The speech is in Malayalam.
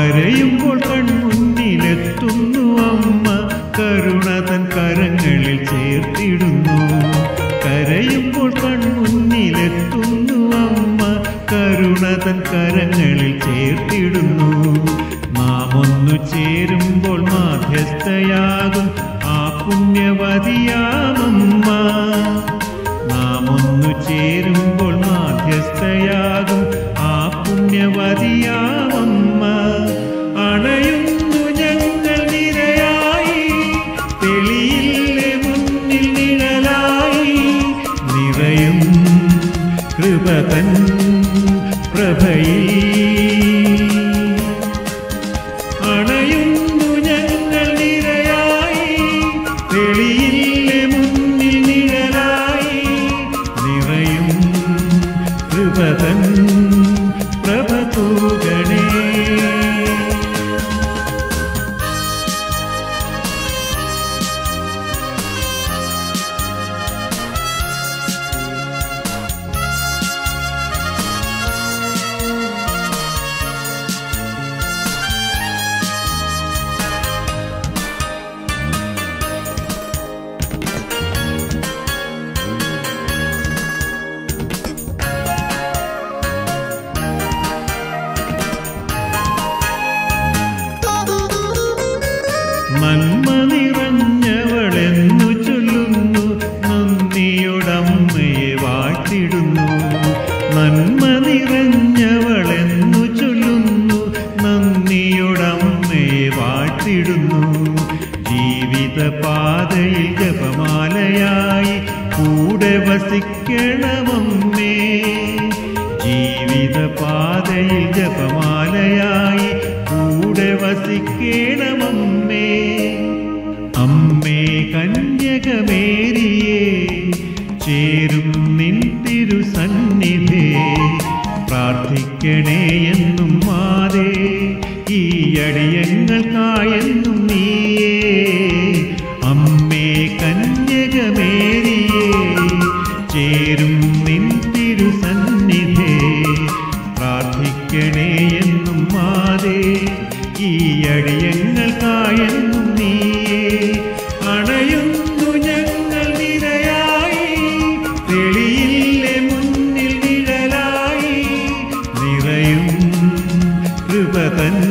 കരയുമ്പോൾ കൺമുന്നിലെത്തുന്നു അമ്മ കരുണതൻ കരങ്ങളിൽ ചേർത്തിടുന്നു കരയുമ്പോൾ കൺമുന്നിലെത്തുന്നു അമ്മ കരുണതൻ കരങ്ങളിൽ ചേർത്തിടുന്നു നാം ഒന്നു ചേരുമ്പോൾ മാധ്യസ്ഥയാകും ആ പുണ്യവതിയാമമ്മ നാം ഒന്നു ചേരുമ്പോൾ മാധ്യസ്ഥയാകും ആ പുണ്യവതിയാമമ്മ അണയുന്നു ഞങ്ങൾ നിരയായി തെളിയില്ലേ മുന്നിൽ നിഴലായി നിറയും കൃപതൻ പ്രഭയിൽ അണയുന്നു ഞങ്ങൾ നിരയായി തെളിയില്ലേ മുന്നിൽ നിഴലായി നിറയും കൃപതൻ പ്രഭ തൂകണേ നന്മ നിറഞ്ഞവളെന്നു ചൊല്ലുന്നു നന്ദിയോടമ്മയെ വാഴ്ത്തിടുന്നു നന്മ നിറഞ്ഞവളെന്നു ചൊല്ലുന്നു നന്ദിയോടമ്മയെ വാഴ്ത്തിടുന്നു ജീവിത പാതയിൽ ജപമാലയായി കൂടെ വസിക്കണമമ്മേ ജീവിത പാതയിൽ ജപമാലയായി കൂടെ വസിക്കണമമ്മേ അമ്മേ കന്യകമേരിയേ ചേരും നിൻ തിരുസന്നിധേ പ്രാർത്ഥിക്കണേ എന്നും മാതേ ഈ അടിയങ്ങൾക്കായെന്നും നീയേ അമ്മേ കന്യകമേരിയേ ചേരും നിൻ തിരുസന്നിധേ പ്രാർത്ഥിക്കണേ എന്നും മാതേ ഈ അടിയങ്ങൾക്കായെന്നും നീയേ അണയുന്നു ഞങ്ങൾ നിരയായി തെളിയില്ലേ മുന്നിൽ നിഴലായി നിറയും കൃപതൻ